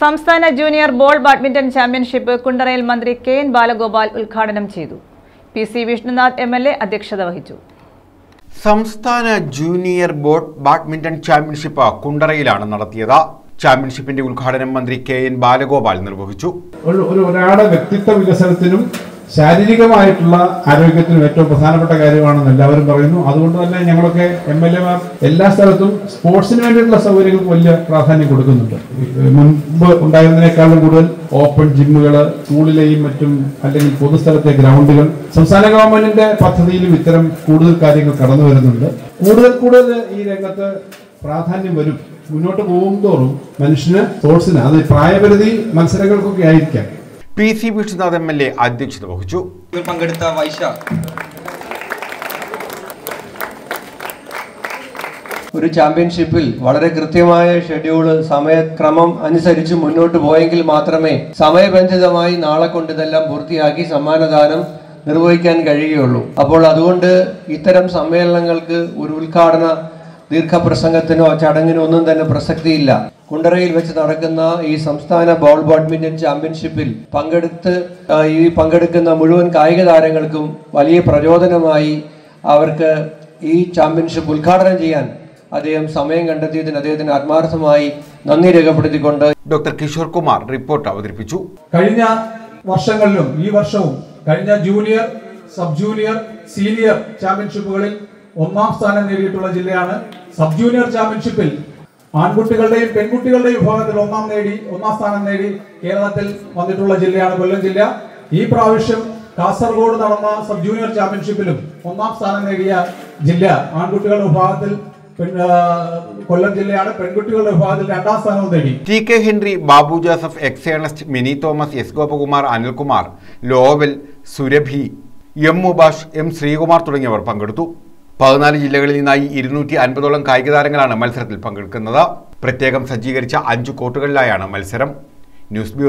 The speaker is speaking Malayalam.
സംസ്ഥാന ജൂനിയർ ബോൾ ബാഡ്മിന്റൺ ചാമ്പ്യൻഷിപ്പ് കുണ്ടറയിൽ മന്ത്രി കെ എൻ ബാലഗോപാൽ ഉദ്ഘാടനം ചെയ്തു P C Vishnunath M L A അധ്യക്ഷത വഹിച്ചു സംസ്ഥാന ജൂനിയർ ബോട്ട് ബാഡ്മിന്റൺ ചാമ്പ്യൻഷിപ്പ് കുണ്ടറയിലാണ് നടത്തിയത് ചാമ്പ്യൻഷിപ്പിന്റെ ഉദ്ഘാടനം മന്ത്രി കെ എൻ ബാലഗോപാൽ നിർവഹിച്ചു ഒരു ഒരു ഒരാളുടെ വ്യക്തിത്വ വികസനത്തിനും ശാരീരികമായിട്ടുള്ള ആരോഗ്യത്തിനും ഏറ്റവും പ്രധാനപ്പെട്ട കാര്യമാണെന്ന് എല്ലാവരും പറയുന്നു അതുകൊണ്ട് തന്നെ ഞങ്ങളൊക്കെ എം എൽ എമാർ എല്ലാ സ്ഥലത്തും സ്പോർട്സിന് വേണ്ടിയിട്ടുള്ള സൗകര്യങ്ങൾക്ക് വലിയ പ്രാധാന്യം കൊടുക്കുന്നുണ്ട് മുൻപ് ഉണ്ടായിരുന്നതിനേക്കാളും കൂടുതൽ ഓപ്പൺ ജിമ്മുകൾ സ്കൂളിലെയും മറ്റും അല്ലെങ്കിൽ പൊതുസ്ഥലത്തെ ഗ്രൗണ്ടുകൾ സംസ്ഥാന ഗവൺമെന്റിന്റെ പദ്ധതിയിലും ഇത്തരം കൂടുതൽ കാര്യങ്ങൾ കടന്നു വരുന്നുണ്ട് കൂടുതൽ കൂടുതൽ ഈ രംഗത്ത് പ്രാധാന്യം വരും മുന്നോട്ട് പോകും തോറും മനുഷ്യന് സ്പോർട്സിന് അത് പ്രായപരിധി മത്സരങ്ങൾക്കൊക്കെ ആയിരിക്കാം P C Vishnunath M L A അധ്യക്ഷത വഹിച്ചു ഇതിൽ പങ്കെടുത്ത വൈശാഖ് ഒരു ചാമ്പ്യൻഷിപ്പിൽ വളരെ കൃത്യമായ ഷെഡ്യൂള് സമയക്രമം അനുസരിച്ച് മുന്നോട്ട് പോയെങ്കിൽ മാത്രമേ സമയബന്ധിതമായി നാളെ കൊണ്ട് ഇതെല്ലാം പൂർത്തിയാക്കി സമ്മാനദാനം നിർവഹിക്കാൻ കഴിയുകയുള്ളൂ അപ്പോൾ അതുകൊണ്ട് ഇത്തരം സമ്മേളനങ്ങൾക്ക് ഒരു ഉദ്ഘാടന ദീർഘപ്രസംഗത്തിനോ ചടങ്ങിനോ ഒന്നും തന്നെ പ്രസക്തിയില്ല കുണ്ടറയിൽ വെച്ച് നടക്കുന്ന ഈ സംസ്ഥാന ബോൾ ബാഡ്മിന്റൺ ചാമ്പ്യൻഷിപ്പിൽ പങ്കെടുത്ത് ആ, ഈ പങ്കെടുക്കുന്ന മുഴുവൻ കായിക താരങ്ങൾക്കും വലിയ പ്രചോദനമായി അവർക്ക് ഈ ചാമ്പ്യൻഷിപ്പ് ഉദ്ഘാടനം ചെയ്യാൻ അദ്ദേഹം സമയം കണ്ടെത്തിയതിന് അദ്ദേഹത്തിന് ആത്മാർത്ഥമായി നന്ദി രേഖപ്പെടുത്തിക്കൊണ്ട് ഡോക്ടർ കിഷോർ കുമാർ റിപ്പോർട്ട് അവതരിപ്പിച്ചു കഴിഞ്ഞ വർഷങ്ങളിലും ഈ വർഷവും കഴിഞ്ഞ ജൂനിയർ സബ് ജൂനിയർ സീനിയർ ചാമ്പ്യൻഷിപ്പുകളിൽ ഒന്നാം സ്ഥാനം നേടിയിട്ടുള്ള ജില്ലയാണ് സബ് ജൂനിയർ ചാമ്പ്യൻഷിപ്പിൽ ആൺകുട്ടികളുടെയും പെൺകുട്ടികളുടെയും വിഭാഗത്തിൽ ഒന്നാം നേടി ഒന്നാം സ്ഥാനം നേടി കേരളത്തിൽ വന്നിട്ടുള്ള ജില്ലയാണ് കൊല്ലം ജില്ല ഈ പ്രാവശ്യം കാസർഗോഡ് നടന്ന സബ് ജൂനിയർ ചാമ്പ്യൻഷിപ്പിലും ഒന്നാം സ്ഥാനം നേടിയ ജില്ല ആൺകുട്ടികളുടെ വിഭാഗത്തിൽ പെൺ- ആ, കൊല്ലം ജില്ലയാണ് പെൺകുട്ടികളുടെ വിഭാഗത്തിൽ രണ്ടാം സ്ഥാനവും നേടി T K Henry Babu Joseph X Ernest Mini Thomas S Gopakumar Anilkumar ലോവൽ സുരഭി എം മുബാഷ് എം ശ്രീകുമാർ തുടങ്ങിയവർ പങ്കെടുത്തു പതിനാല് ജില്ലകളിൽ നിന്നായി ഇരുന്നൂറ്റി അൻപതോളം കായിക താരങ്ങളാണ് മത്സരത്തിൽ പങ്കെടുക്കുന്നത് പ്രത്യേകം സജ്ജീകരിച്ച അഞ്ച് കോർട്ടുകളിലായാണ് മത്സരം ന്യൂസ് ബ്യൂറോ